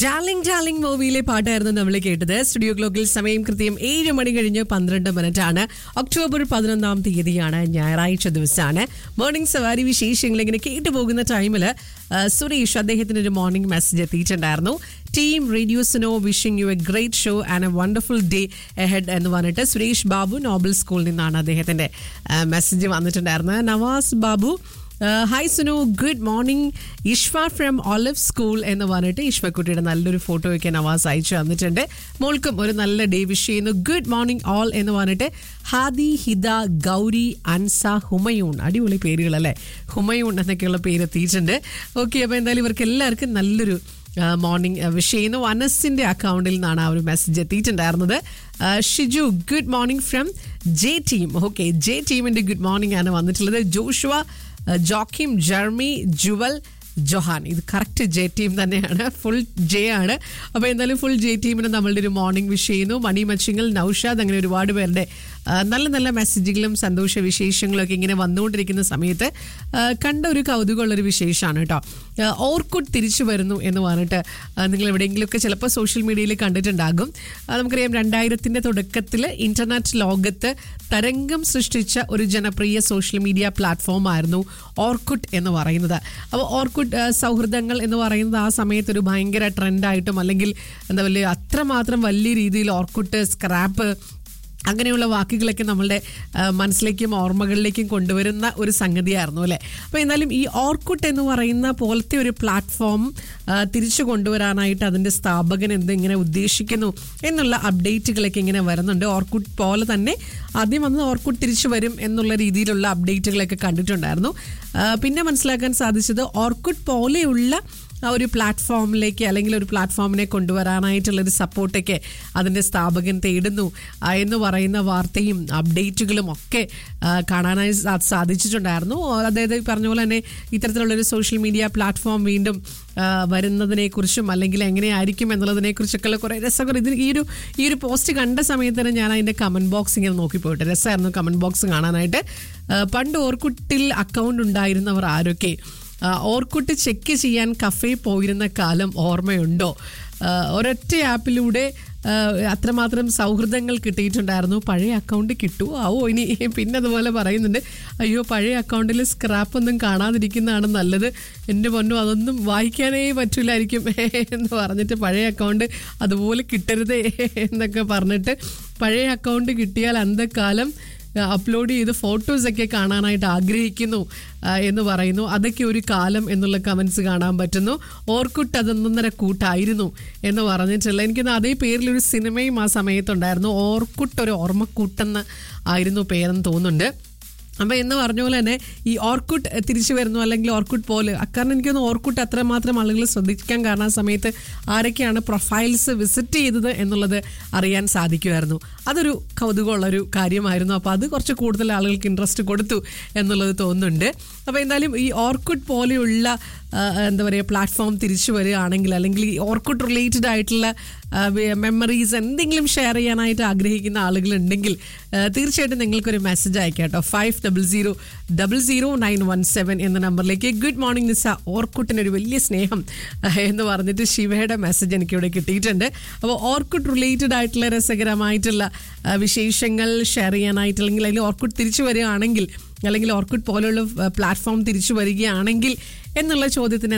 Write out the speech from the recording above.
darling darling മൂവിയിലെ പാട്ടായിരുന്നു നമ്മൾ കേട്ടത് സ്റ്റുഡിയോ ക്ലോക്കിൽ സമയം കൃത്യം ഏഴ് മണി കഴിഞ്ഞ് പന്ത്രണ്ട് മിനിറ്റ് ആണ് ഒക്ടോബർ പതിനൊന്നാം തീയതിയാണ് ഞായറാഴ്ച ദിവസമാണ് മോർണിംഗ് സവാരി വിശേഷങ്ങൾ ഇങ്ങനെ കേട്ടു പോകുന്ന ടൈമിൽ സുരേഷ് അദ്ദേഹത്തിന് ഒരു മോർണിംഗ് മെസ്സേജ് എത്തിയിട്ടുണ്ടായിരുന്നു ടീം റേഡിയോസിനോ wishing you a great show and a wonderful day ahead എന്ന് പറഞ്ഞിട്ട് സുരേഷ് ബാബു നോബൽ സ്കൂളിൽ നിന്നാണ് അദ്ദേഹത്തിന്റെ മെസ്സേജ് വന്നിട്ടുണ്ടായിരുന്നത് Navas Babu hi Sunu good morning Ishwa from olive school എന്ന് പറഞ്ഞിട്ട് ഇഷ്വക്കുട്ടിയുടെ നല്ലൊരു ഫോട്ടോ ഒക്കെ നവാസ് അയച്ചു തന്നിട്ടുണ്ട് മോൾക്കും ഒരു നല്ല ഡേ വിഷ് ചെയ്യുന്നു ഗുഡ് മോർണിംഗ് ഓൾ എന്ന് പറഞ്ഞിട്ട് ഹാദി ഹിദ ഗൗരി അൻസ ഹുമയൂൺ അടിപൊളി പേരുകൾ അല്ലേ ഹുമയൂൺ എന്നൊക്കെയുള്ള പേര് എത്തിയിട്ടുണ്ട് ഓക്കെ അപ്പോൾ എന്തായാലും ഇവർക്ക് എല്ലാവർക്കും നല്ലൊരു മോർണിംഗ് വിഷ് ചെയ്യുന്നു അനസിന്റെ അക്കൗണ്ടിൽ നിന്നാണ് ആ ഒരു മെസ്സേജ് എത്തിയിട്ടുണ്ടായിരുന്നത് ആ, Shiju good morning from J team okay J ടീമിന്റെ ഗുഡ് മോർണിംഗ് ആണ് വന്നിട്ടുള്ളത് Joshua Joachim Jeremy Jewel Johan ഇത് കറക്റ്റ് ജെ ടീം തന്നെയാണ് ഫുൾ ജെ ആണ് അപ്പോൾ എന്തായാലും ഫുൾ ജെ ടീമിന് നമ്മളുടെ ഒരു മോർണിംഗ് വിഷ് ചെയ്യുന്നു മണി മച്ചിങ്ങൽ നൌഷാദ് അങ്ങനെ ഒരുപാട് പേരുടെ ആ, നല്ല നല്ല മെസ്സേജുകളും സന്തോഷ വിശേഷങ്ങളും ഒക്കെ ഇങ്ങനെ വന്നുകൊണ്ടിരിക്കുന്ന സമയത്ത് ആ, കണ്ട ഒരു കൗതുകമുള്ളൊരു വിശേഷമാണ് കേട്ടോ ആ, ഓർക്കുഡ് തിരിച്ചു വരുന്നു എന്ന് പറഞ്ഞിട്ട് ആ, നിങ്ങൾ എവിടെയെങ്കിലുമൊക്കെ ചിലപ്പോൾ സോഷ്യൽ മീഡിയയിൽ കണ്ടിട്ടുണ്ടാകും ആ, നമുക്കറിയാം രണ്ടായിരത്തിൻ്റെ തുടക്കത്തിൽ ഇൻ്റർനെറ്റ് ലോകത്ത് തരംഗം സൃഷ്ടിച്ച ഒരു ജനപ്രിയ സോഷ്യൽ മീഡിയ പ്ലാറ്റ്ഫോം ആയിരുന്നു ഓർക്കുഡ് എന്ന് പറയുന്നത് അപ്പോൾ ഓർക്കുഡ് ആ, സൗഹൃദങ്ങൾ എന്ന് പറയുന്നത് ആ സമയത്ത് ഒരു ഭയങ്കര ട്രെൻഡായിട്ടും അല്ലെങ്കിൽ എന്താ പറയുക അത്രമാത്രം വലിയ രീതിയിൽ ഓർക്കുഡ് സ്ക്രാപ്പ് അങ്ങനെയുള്ള വാക്കുകളൊക്കെ നമ്മളുടെ ആ, മനസ്സിലേക്കും ഓർമ്മകളിലേക്കും കൊണ്ടുവരുന്ന ഒരു സംഗതിയായിരുന്നു അല്ലേ അപ്പോൾ എന്നാലും ഈ ഓർക്കുട്ട് എന്ന് പറയുന്ന പോലത്തെ ഒരു പ്ലാറ്റ്ഫോം ആ, തിരിച്ചു കൊണ്ടുവരാനായിട്ട് അതിൻ്റെ സ്ഥാപകൻ എന്തെങ്ങനെ ഉദ്ദേശിക്കുന്നു എന്നുള്ള അപ്ഡേറ്റുകളൊക്കെ ഇങ്ങനെ വരുന്നുണ്ട് ഓർക്കുട്ട് പോലെ തന്നെ ആദ്യം വന്നത് ഓർക്കുട്ട് തിരിച്ചു വരും എന്നുള്ള രീതിയിലുള്ള അപ്ഡേറ്റുകളൊക്കെ കണ്ടിട്ടുണ്ടായിരുന്നു ആ, പിന്നെ മനസ്സിലാക്കാൻ സാധിച്ചത് ഓർക്കുട്ട് പോലെയുള്ള ആ ഒരു പ്ലാറ്റ്ഫോമിലേക്ക് അല്ലെങ്കിൽ ഒരു പ്ലാറ്റ്ഫോമിനെ കൊണ്ടുവരാനായിട്ടുള്ള ഒരു സപ്പോർട്ടൊക്കെ അതിൻ്റെ സ്ഥാപകൻ തേടുന്നു ആ, എന്ന് പറയുന്ന വാർത്തയും അപ്ഡേറ്റുകളും ഒക്കെ ആ, കാണാനായി സാ- സാധിച്ചിട്ടുണ്ടായിരുന്നു അതായത് ഈ പറഞ്ഞ പോലെ തന്നെ ഇത്തരത്തിലുള്ളൊരു സോഷ്യൽ മീഡിയ പ്ലാറ്റ്ഫോം വീണ്ടും ആ, വരുന്നതിനെക്കുറിച്ചും അല്ലെങ്കിൽ എങ്ങനെയായിരിക്കും എന്നുള്ളതിനെക്കുറിച്ചൊക്കെയുള്ള കുറേ രസകരം ഇതിന് ഈ ഒരു ഈ ഒരു പോസ്റ്റ് കണ്ട സമയത്ത് തന്നെ ഞാൻ അതിൻ്റെ കമൻറ്റ് ബോക്സ് ഇങ്ങനെ നോക്കിപ്പോയിട്ട് രസമായിരുന്നു കമൻറ്റ് ബോക്സ് കാണാനായിട്ട് ആ, പണ്ട് ഓർക്കുട്ടിൽ അക്കൗണ്ട് ഉണ്ടായിരുന്നവർ ആരൊക്കെ ആ, ഓർക്കുട്ട് ചെക്ക് ചെയ്യാൻ കഫേ പോയിരുന്ന കാലം ഓർമ്മയുണ്ടോ ആ, ഒരൊറ്റ ആപ്പിലൂടെ ആ, അത്രമാത്രം സൗഹൃദങ്ങൾ കിട്ടിയിട്ടുണ്ടായിരുന്നു പഴയ അക്കൗണ്ട് കിട്ടുമോ ആവോ ഇനി പിന്നെ അതുപോലെ പറയുന്നുണ്ട് അയ്യോ പഴയ അക്കൗണ്ടിൽ സ്ക്രാപ്പ് ഒന്നും കാണാതിരിക്കുന്നതാണ് നല്ലത് എൻ്റെ പൊന്നും അതൊന്നും വായിക്കാനേ പറ്റില്ലായിരിക്കും എന്ന് പറഞ്ഞിട്ട് പഴയ അക്കൗണ്ട് അതുപോലെ കിട്ടരുതേ എന്നൊക്കെ പറഞ്ഞിട്ട് പഴയ അക്കൗണ്ട് കിട്ടിയാൽ അന്തക്കാലം അപ്ലോഡ് ചെയ്ത് ഫോട്ടോസൊക്കെ കാണാനായിട്ട് ആഗ്രഹിക്കുന്നു ആ, എന്ന് പറയുന്നു അതൊക്കെ ഒരു കാലം എന്നുള്ള കമൻസ് കാണാൻ പറ്റുന്നു ഓർക്കുട്ട് അതൊന്നൊന്നര കൂട്ടായിരുന്നു എന്ന് പറഞ്ഞിട്ടുള്ള എനിക്കൊന്ന് അതേ പേരിലൊരു സിനിമയും ആ സമയത്തുണ്ടായിരുന്നു ഓർക്കുട്ട് ഒരു ഓർമ്മക്കൂട്ടെന്ന് ആയിരുന്നു പേരെന്ന് തോന്നുന്നുണ്ട് അപ്പോൾ എന്ന് പറഞ്ഞ പോലെ തന്നെ ഈ ഓർക്കുട്ട് തിരിച്ചു വരുന്നു അല്ലെങ്കിൽ ഓർക്കുട്ട് പോലെ കാരണം എനിക്കൊന്ന് ഓർക്കുട്ട് അത്രമാത്രം ആളുകൾ ശ്രദ്ധിക്കാൻ കാരണം ആ സമയത്ത് ആരൊക്കെയാണ് പ്രൊഫൈൽസ് വിസിറ്റ് ചെയ്തത് എന്നുള്ളത് അറിയാൻ സാധിക്കുമായിരുന്നു അതൊരു കൗതുകമുള്ളൊരു കാര്യമായിരുന്നു അപ്പോൾ അത് കുറച്ച് കൂടുതൽ ആളുകൾക്ക് ഇൻട്രസ്റ്റ് കൊടുത്തു എന്നുള്ളത് തോന്നുന്നുണ്ട് അപ്പോൾ എന്തായാലും ഈ ഓർക്കുട്ട് പോലെയുള്ള ആ, എന്താ പറയുക പ്ലാറ്റ്ഫോം തിരിച്ചു വരികയാണെങ്കിൽ അല്ലെങ്കിൽ ഈ ഓർക്കുട്ട് റിലേറ്റഡ് ആയിട്ടുള്ള മെമ്മറീസ് എന്തെങ്കിലും ഷെയർ ചെയ്യാനായിട്ട് ആഗ്രഹിക്കുന്ന ആളുകളുണ്ടെങ്കിൽ ആ, തീർച്ചയായിട്ടും നിങ്ങൾക്കൊരു മെസ്സേജ് അയക്കാം കേട്ടോ five double zero double zero nine one seven എന്ന നമ്പറിലേക്ക് ഗുഡ് മോർണിംഗ് നിസ ഓർക്കുട്ടിനൊരു വലിയ സ്നേഹം ആ, എന്ന് പറഞ്ഞിട്ട് ശിവയുടെ മെസ്സേജ് എനിക്കിവിടെ കിട്ടിയിട്ടുണ്ട് അപ്പോൾ ഓർക്കുട്ട് റിലേറ്റഡ് ആയിട്ടുള്ള രസകരമായിട്ടുള്ള ആ, വിശേഷങ്ങൾ ഷെയർ ചെയ്യാനായിട്ട് അല്ലെങ്കിൽ അല്ലെങ്കിൽ ഓർക്കുട്ട് തിരിച്ചു വരികയാണെങ്കിൽ അല്ലെങ്കിൽ ഓർക്കുട്ട് പോലുള്ള പ്ലാറ്റ്ഫോം തിരിച്ചു വരികയാണെങ്കിൽ എന്നുള്ള ചോദ്യത്തിന്